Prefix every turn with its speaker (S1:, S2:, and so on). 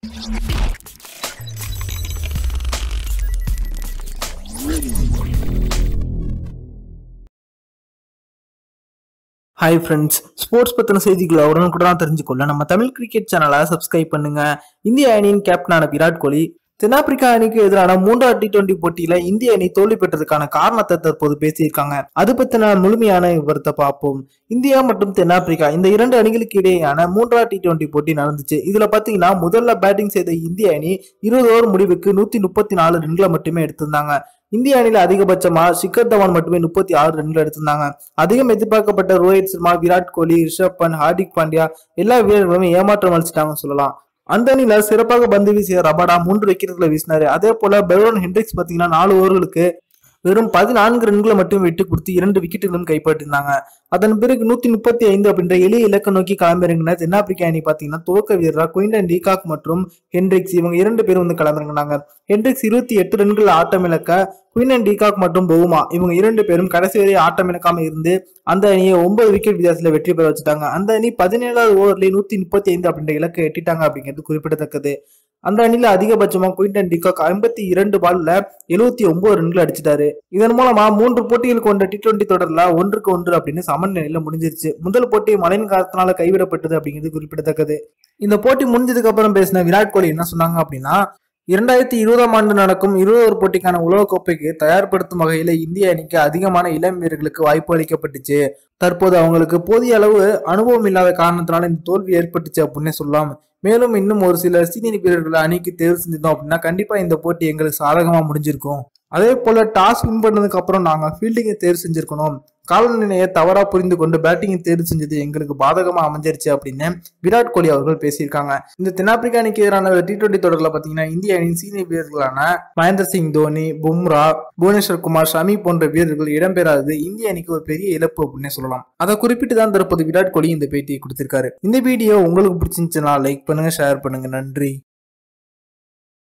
S1: hi friends sports பற்றின செய்திகளை உடனுக்குடன் தெரிஞ்சுக்கொள்ள நம்ம தமிழ் கிரிக்கெட் சேனலை சப்ஸ்கிரைப் பண்ணுங்க இந்திய அணியின் கேப்டனான விராட் கோலி தென்னாப்பிரிக்கா அணிக்கு எதிரான மூன்றாவது டி டுவெண்டி போட்டியில இந்திய அணி தோல்வி பெற்றதுக்கான காரணத்தை தற்போது பேசியிருக்காங்க அது பத்தின முழுமையான விவரத்தை பார்ப்போம் இந்தியா மற்றும் தென்னாப்பிரிக்கா இந்த இரண்டு அணிகளுக்கு இடையேயான மூன்றாவது டி டுவெண்டி போட்டி நடந்துச்சு இதுல பாத்தீங்கன்னா முதல்ல பேட்டிங் செய்த இந்திய அணி இருபது ஓவர் முடிவுக்கு நூத்தி முப்பத்தி நாலு ரன்களை மட்டுமே எடுத்திருந்தாங்க இந்திய அணியில அதிகபட்சமா சிக்கர் தவான் மட்டுமே முப்பத்தி ஆறு ரன்கள் எடுத்திருந்தாங்க அதிகம் எதிர்பார்க்கப்பட்ட ரோஹித் சர்மா விராட் கோலி ரிஷப் பண்ட் ஹார்திக் பாண்டியா எல்லா வீரர்களுமே ஏமாற்றம் அளிச்சிட்டாங்கன்னு சொல்லலாம் அந்த அணியில சிறப்பாக பந்து வீசிய ரபாடா மூன்று விக்கெட்டுகளை வீசினாரு அதே போல பெரோன் ஹென்ட்ரிக்ஸ் பாத்தீங்கன்னா நாலு ஓவர்களுக்கு வெறும் பதினான்கு ரன்களை மட்டும் விட்டு கொடுத்து இரண்டு விக்கெட்டுகளும் கைப்பற்றிருந்தாங்க அதன் பிறகு நூத்தி முப்பத்தி ஐந்து அப்படின்ற எளிய இலக்கை நோக்கி கிளம்பிறங்கின தென்னாப்பிரிக்கா அணி பாத்தீங்கன்னா துவக்க வீரரா குயின்டன் டீகாக் மற்றும் ஹென்ட்ரிக்ஸ் இவங்க இரண்டு பேரும் வந்து கிளம்பிறங்கினாங்க ஹென்ட்ரிக்ஸ் இருபத்தி எட்டு ரன்கள் ஆட்டம் இழக்க குயின்டன் டீகாக் மற்றும் பவுமா இவங்க இரண்டு பேரும் கடைசி வரை ஆட்டம் இழக்காம இருந்து அந்த அணியை ஒன்பது விக்கெட் வித்தியாசத்துல வெற்றி பெற வச்சுட்டாங்க அந்த அணி பதினேழாவது ஓவர்லயே நூத்தி முப்பத்தி ஐந்து அப்படின்ற இலக்கை எட்டிட்டாங்க அப்படிங்கிறது குறிப்பிடத்தக்கது அந்த அணியில அதிகபட்சமா குயின்டன் டிகாக் ஐம்பத்தி இரண்டு பால்ல எழுபத்தி ஒன்பது ரன்கள் அடிச்சிட்டாரு இதன் மூலமா மூன்று போட்டிகள் கொண்ட டி டுவெண்டி தொடர்ல ஒன்றுக்கு ஒன்று அப்படின்னு சமநிலையில முடிஞ்சிருச்சு முதல் போட்டி மழையின் காரணத்தினால கைவிடப்பட்டது அப்படிங்கிறது குறிப்பிடத்தக்கது இந்த போட்டி முடிஞ்சதுக்கு அப்புறம் பேசின விராட் கோலி என்ன சொன்னாங்க அப்படின்னா இரண்டாயிரத்தி இருபதாம் ஆண்டு நடக்கும் இருபது போட்டிக்கான உலகக்கோப்பைக்கு தயார்படுத்தும் வகையில இந்திய அணிக்கு அதிகமான இளம் வீரர்களுக்கு வாய்ப்பு அளிக்கப்பட்டுச்சு தற்போது அவங்களுக்கு போதிய அளவு அனுபவம் இல்லாத காரணத்தினால இந்த தோல்வி ஏற்பட்டுச்சு அப்படின்னு சொல்லலாம் மேலும் இன்னும் ஒரு சில சீனியர் வீரர்களை அணிக்கு தேர்வு செஞ்சிருந்தோம் அப்படின்னா கண்டிப்பா இந்த போட்டி எங்களுக்கு சாதகமா முடிஞ்சிருக்கும் அதே போல டாஸ் வின் பண்ணதுக்கு அப்புறம் நாங்க ஃபீல்டிங்கை தேர்வு செஞ்சிருக்கணும் காலநிலையை தவறா புரிந்து கொண்டு பேட்டிங்கை தேர்வு செஞ்சது எங்களுக்கு பாதகமா அமைஞ்சிருச்சு அப்படின்னு விராட் கோலி அவர்கள் பேசியிருக்காங்க இந்த தென்னாப்பிரிக்கா அணிக்கு எதிரான டி டுவெண்டி தொடர்ல பாத்தீங்கன்னா இந்திய அணியின் சீனியர் வீரர்களான மகேந்திர சிங் தோனி பும்ரா புவனேஸ்வர் குமார் ஷமி போன்ற வீரர்கள் இடம்பெறாதது இந்திய அணிக்கு ஒரு பெரிய இழப்பு அப்படின்னு சொல்லலாம் அதை குறிப்பிட்டு தான் தற்போது விராட் கோலி இந்த பேட்டியை கொடுத்திருக்காரு இந்த வீடியோ உங்களுக்கு பிடிச்சிருந்துச்சுன்னா லைக் பண்ணுங்க ஷேர் பண்ணுங்க நன்றி